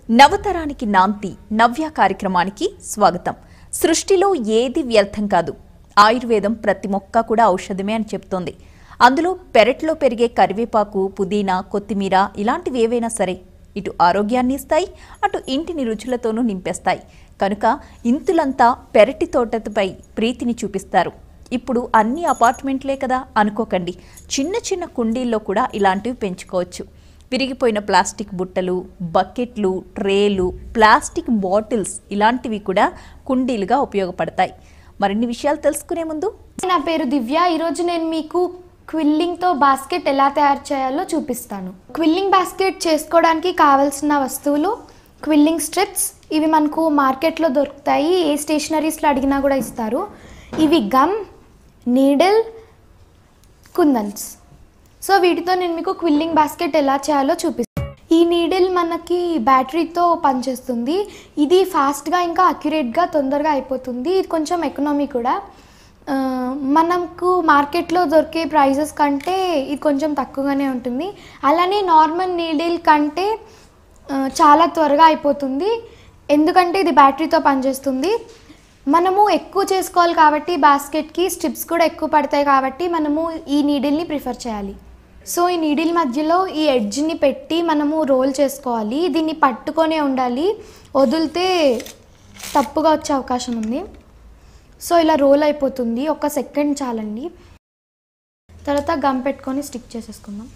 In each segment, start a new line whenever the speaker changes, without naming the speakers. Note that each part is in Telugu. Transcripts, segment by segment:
నవతరానికి నాంతి నవ్య కార్యక్రమానికి స్వాగతం సృష్టిలో ఏది వ్యర్థం కాదు ఆయుర్వేదం ప్రతి మొక్క కూడా ఔషధమే అని చెప్తోంది అందులో పెరట్లో పెరిగే కరివేపాకు పుదీనా కొత్తిమీర ఇలాంటివి ఏవైనా సరే ఇటు ఆరోగ్యాన్ని ఇస్తాయి అటు ఇంటిని రుచులతోనూ నింపేస్తాయి కనుక ఇంతులంతా పెరటి తోటపై ప్రీతిని చూపిస్తారు ఇప్పుడు అన్ని అపార్ట్మెంట్లే కదా అనుకోకండి చిన్న చిన్న కుండీల్లో కూడా ఇలాంటివి పెంచుకోవచ్చు విరిగిపోయిన ప్లాస్టిక్ బుట్టలు బకెట్లు ట్రేలు ప్లాస్టిక్ బాటిల్స్ ఇలాంటివి కూడా కుండీలుగా ఉపయోగపడతాయి మరిన్ని విషయాలు తెలుసుకునే ముందు
నా పేరు దివ్య ఈరోజు నేను మీకు క్విల్లింగ్తో బాస్కెట్ ఎలా తయారు చేయాలో చూపిస్తాను క్విల్లింగ్ బాస్కెట్ చేసుకోవడానికి కావాల్సిన వస్తువులు క్విల్లింగ్ స్ట్రిప్స్ ఇవి మనకు మార్కెట్లో దొరుకుతాయి ఏ స్టేషనరీస్లో అడిగినా కూడా ఇస్తారు ఇవి గమ్ నీడిల్ కుందన్స్ సో వీటితో నేను మీకు క్విల్లింగ్ బాస్కెట్ ఎలా చేయాలో చూపిస్తాను ఈ నీడిల్ మనకి బ్యాటరీతో పనిచేస్తుంది ఇది ఫాస్ట్గా ఇంకా అక్యురేట్గా తొందరగా అయిపోతుంది ఇది కొంచెం ఎకనామీ కూడా ఆ, మనకు మార్కెట్లో దొరికే ప్రైజెస్ కంటే ఇది కొంచెం తక్కువగానే ఉంటుంది అలానే నార్మల్ నీడిల్ కంటే ఆ, చాలా త్వరగా అయిపోతుంది ఎందుకంటే ఇది బ్యాటరీతో పనిచేస్తుంది మనము ఎక్కువ చేసుకోవాలి కాబట్టి బాస్కెట్కి స్ట్రిప్స్ కూడా ఎక్కువ పడతాయి కాబట్టి మనము ఈ నీడిల్ని ప్రిఫర్ చేయాలి సో ఈ నీడిల్ మధ్యలో ఈ ఎడ్జ్ని పెట్టి మనము రోల్ చేసుకోవాలి దీన్ని పట్టుకొనే ఉండాలి వదిలితే తప్పుగా వచ్చే అవకాశం ఉంది సో ఇలా రోల్ అయిపోతుంది ఒక సెకండ్ చాలండి తర్వాత గమ్ పెట్టుకొని స్టిక్ చేసేసుకుందాం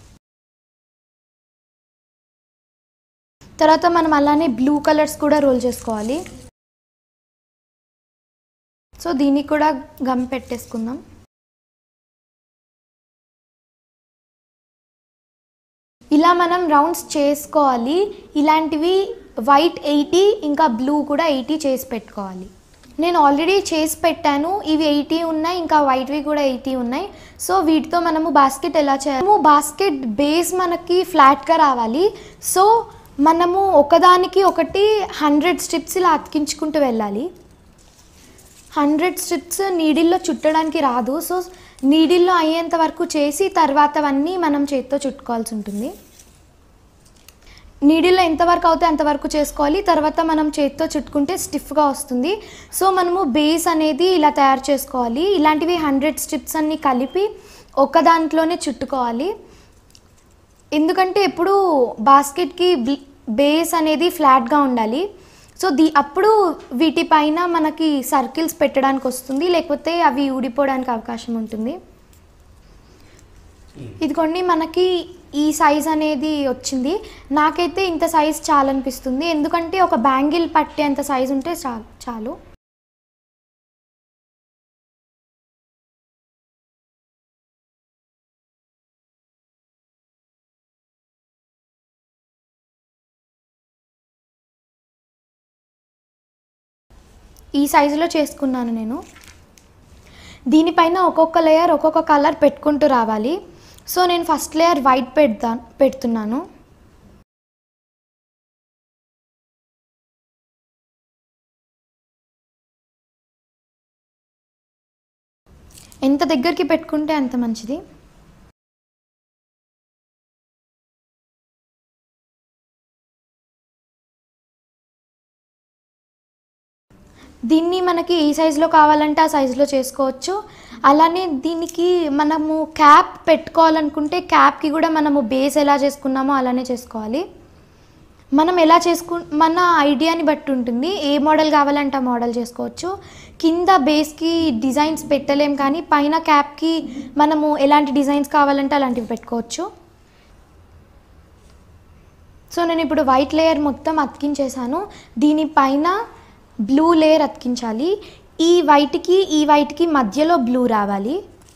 తర్వాత మనం అలానే బ్లూ కలర్స్ కూడా రోల్ చేసుకోవాలి సో దీనికి కూడా గమ్ పెట్టేసుకుందాం ఇలా మనం రౌండ్స్ చేసుకోవాలి ఇలాంటివి వైట్ ఎయిటీ ఇంకా బ్లూ కూడా ఎయిటీ చేసి పెట్టుకోవాలి నేను ఆల్రెడీ చేసి పెట్టాను ఇవి ఎయిటీ ఉన్నాయి ఇంకా వైట్వి కూడా ఎయిటీ ఉన్నాయి సో వీటితో మనము బాస్కెట్ ఎలా చేయాలి బాస్కెట్ బేస్ మనకి ఫ్లాట్గా రావాలి సో మనము ఒకదానికి ఒకటి హండ్రెడ్ స్ట్రిప్స్ ఇలా అతికించుకుంటూ వెళ్ళాలి హండ్రెడ్ స్ట్రిప్స్ నీడిల్లో చుట్టడానికి రాదు సో నీడిల్లో అయ్యేంత వరకు చేసి తర్వాతవన్నీ మనం చేత్తో చుట్టుకోవాల్సి ఉంటుంది నీడిల్లో ఎంతవరకు అవుతే అంతవరకు చేసుకోవాలి తర్వాత మనం చేత్తో చుట్టుకుంటే స్టిఫ్గా వస్తుంది సో మనము బేస్ అనేది ఇలా తయారు చేసుకోవాలి ఇలాంటివి హండ్రెడ్ స్ట్రిప్స్ అన్ని కలిపి ఒక దాంట్లోనే చుట్టుకోవాలి ఎందుకంటే ఎప్పుడు బాస్కెట్కి బేస్ అనేది ఫ్లాట్గా ఉండాలి సో దీ అప్పుడు వీటిపైన మనకి సర్కిల్స్ పెట్టడానికి వస్తుంది లేకపోతే అవి ఊడిపోవడానికి అవకాశం ఉంటుంది ఇదిగోండి మనకి ఈ సైజ్ అనేది వచ్చింది నాకైతే ఇంత సైజ్ చాలనిపిస్తుంది ఎందుకంటే ఒక బ్యాంగిల్ పట్టేంత సైజ్ ఉంటే చాలు చాలు ఈ సైజులో చేసుకున్నాను నేను దీనిపైన ఒక్కొక్క లేయర్ ఒక్కొక్క కలర్ పెట్టుకుంటూ రావాలి సో నేను ఫస్ట్ లేయర్ వైట్ పెడతా పెడుతున్నాను ఎంత దగ్గరికి పెట్టుకుంటే అంత మంచిది దీన్ని మనకి ఏ సైజులో కావాలంటే ఆ సైజులో చేసుకోవచ్చు అలానే దీనికి మనము క్యాప్ పెట్టుకోవాలనుకుంటే క్యాప్కి కూడా మనము బేస్ ఎలా చేసుకున్నామో అలానే చేసుకోవాలి మనం ఎలా చేసుకు మన ఐడియాని బట్టి ఉంటుంది ఏ మోడల్ కావాలంటే ఆ మోడల్ చేసుకోవచ్చు కింద బేస్కి డిజైన్స్ పెట్టలేం కానీ పైన క్యాప్కి మనము ఎలాంటి డిజైన్స్ కావాలంటే అలాంటివి పెట్టుకోవచ్చు సో నేను ఇప్పుడు వైట్ లేయర్ మొత్తం అతికించేసాను దీనిపైన బ్లూ లేయర్ అతికించాలి ఈ వైట్కి ఈ వైట్కి మధ్యలో బ్లూ రావాలి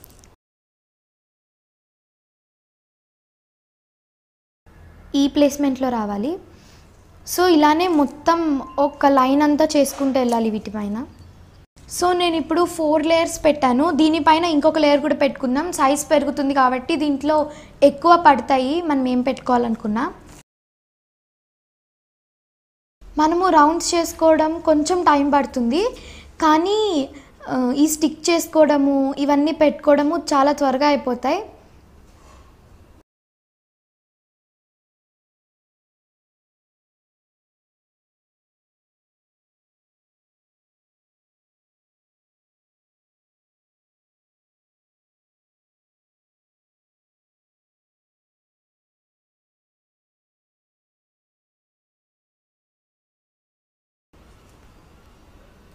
ఈ ప్లేస్మెంట్లో రావాలి సో ఇలానే మొత్తం ఒక లైన్ అంతా చేసుకుంటూ వెళ్ళాలి వీటిపైన సో నేను ఇప్పుడు ఫోర్ లేయర్స్ పెట్టాను దీనిపైన ఇంకొక లేయర్ కూడా పెట్టుకుందాం సైజ్ పెరుగుతుంది కాబట్టి దీంట్లో ఎక్కువ పడతాయి మనం ఏం పెట్టుకోవాలనుకున్నా మనము రౌండ్స్ చేసుకోవడం కొంచెం టైం పడుతుంది కానీ ఆ, ఈ స్టిక్ చేసుకోవడము ఇవన్నీ పెట్టుకోవడము చాలా త్వరగా అయిపోతాయి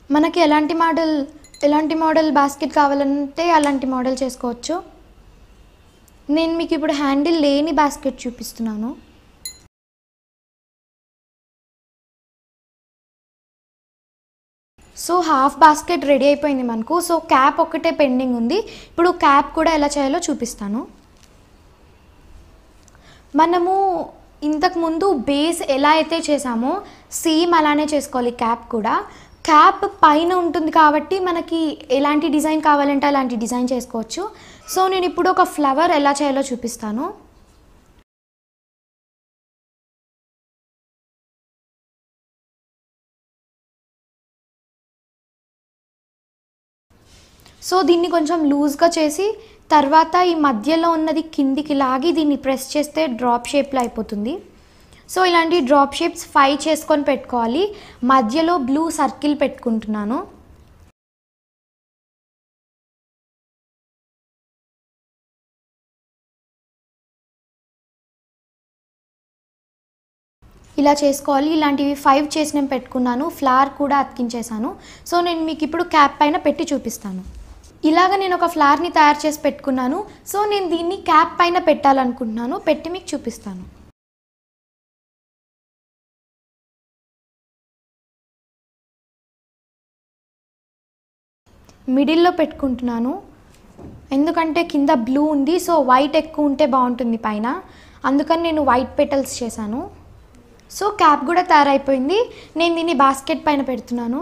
మనకి ఎలాంటి మోడల్ ఎలాంటి మోడల్ బాస్కెట్ కావాలంటే అలాంటి మోడల్ చేసుకోవచ్చు నేను మీకు ఇప్పుడు హ్యాండిల్ లేని బాస్కెట్ చూపిస్తున్నాను సో హాఫ్ బాస్కెట్ రెడీ అయిపోయింది మనకు సో క్యాప్ ఒక్కటే పెండింగ్ ఉంది ఇప్పుడు క్యాప్ కూడా ఎలా చేయాలో చూపిస్తాను మనము ఇంతకుముందు బేస్ ఎలా అయితే చేసామో సేమ్ అలానే చేసుకోవాలి క్యాప్ కూడా క్యాప్ పైన ఉంటుంది కాబట్టి మనకి ఎలాంటి డిజైన్ కావాలంటే అలాంటి డిజైన్ చేసుకోవచ్చు సో నేను ఇప్పుడు ఒక ఫ్లవర్ ఎలా చేయాలో చూపిస్తాను సో దీన్ని కొంచెం లూజ్గా చేసి తర్వాత ఈ మధ్యలో ఉన్నది కిందికి లాగి దీన్ని ప్రెస్ చేస్తే డ్రాప్ షేప్లో అయిపోతుంది సో ఇలాంటి డ్రాప్ షేప్స్ ఫైవ్ చేసుకొని పెట్టుకోవాలి మధ్యలో బ్లూ సర్కిల్ పెట్టుకుంటున్నాను ఇలా చేసుకోవాలి ఇలాంటివి ఫైవ్ చేసి నేను పెట్టుకున్నాను ఫ్లవర్ కూడా అతికించేసాను సో నేను మీకు ఇప్పుడు క్యాప్ పైన పెట్టి చూపిస్తాను ఇలాగ నేను ఒక ఫ్లవర్ని తయారు చేసి పెట్టుకున్నాను సో నేను దీన్ని క్యాప్ పైన పెట్టాలనుకుంటున్నాను పెట్టి మీకు చూపిస్తాను మిడిల్లో పెట్టుకుంటున్నాను ఎందుకంటే కింద బ్లూ ఉంది సో వైట్ ఎక్కువ ఉంటే బాగుంటుంది పైన అందుకని నేను వైట్ పెటల్స్ చేశాను సో క్యాప్ కూడా తయారైపోయింది నేను దీన్ని బాస్కెట్ పైన పెడుతున్నాను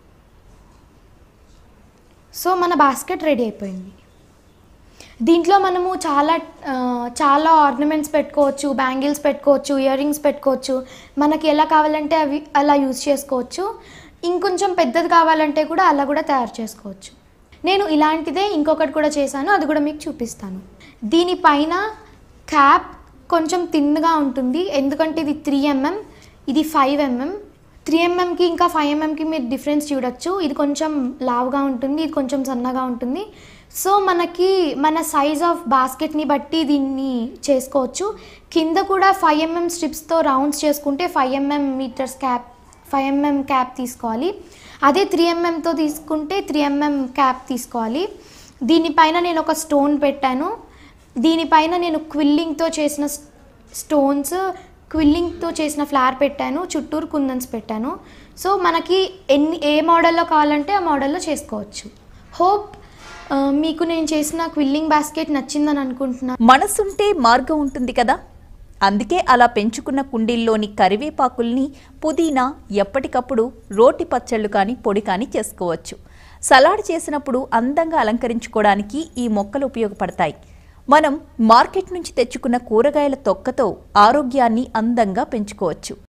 సో మన బాస్కెట్ రెడీ అయిపోయింది దీంట్లో మనము చాలా ఆ, చాలా ఆర్నమెంట్స్ పెట్టుకోవచ్చు బ్యాంగిల్స్ పెట్టుకోవచ్చు ఇయర్ రింగ్స్ పెట్టుకోవచ్చు మనకి ఎలా కావాలంటే అవి అలా యూజ్ చేసుకోవచ్చు ఇంకొంచెం పెద్దది కావాలంటే కూడా అలా కూడా తయారు చేసుకోవచ్చు నేను ఇలాంటిదే ఇంకొకటి కూడా చేశాను అది కూడా మీకు చూపిస్తాను దీనిపైన క్యాప్ కొంచెం తిన్గా ఉంటుంది ఎందుకంటే ఇది త్రీ ఎంఎం ఇది ఫైవ్ ఎంఎం త్రీ ఎంఎంకి ఇంకా ఫైవ్ ఎంఎంకి మీరు డిఫరెన్స్ చూడొచ్చు ఇది కొంచెం లావుగా ఉంటుంది ఇది కొంచెం సన్నగా ఉంటుంది సో మనకి మన సైజ్ ఆఫ్ బాస్కెట్ని బట్టి దీన్ని చేసుకోవచ్చు కింద కూడా ఫైవ్ ఎంఎం స్ట్రిప్స్తో రౌండ్స్ చేసుకుంటే five MM metres cap five MM cap తీసుకోవాలి అదే త్రీ ఎంఎంతో తీసుకుంటే త్రీ ఎంఎం క్యాప్ తీసుకోవాలి దీనిపైన నేను ఒక స్టోన్ పెట్టాను దీనిపైన నేను క్విల్లింగ్తో చేసిన స్- స్టోన్స్ క్విల్లింగ్తో చేసిన ఫ్లవర్ పెట్టాను చుట్టూరు కుందన్స్ పెట్టాను సో మనకి ఎన్ని ఏ మోడల్లో కావాలంటే ఆ మోడల్లో చేసుకోవచ్చు హోప్ ఆ, మీకు నేను చేసిన క్విల్లింగ్ బాస్కెట్ నచ్చిందని అనుకుంటున్నాను
మనసుంటే మార్గం ఉంటుంది కదా అందుకే అలా పెంచుకున్న కుండీల్లోని కరివేపాకుల్ని పుదీనా ఎప్పటికప్పుడు రోటి పచ్చళ్ళు కానీ పొడి కానీ చేసుకోవచ్చు సలాడ్ చేసినప్పుడు అందంగా అలంకరించుకోవడానికి ఈ మొక్కలు ఉపయోగపడతాయి మనం మార్కెట్ నుంచి తెచ్చుకున్న కూరగాయల తొక్కతో ఆరోగ్యాన్ని అందంగా పెంచుకోవచ్చు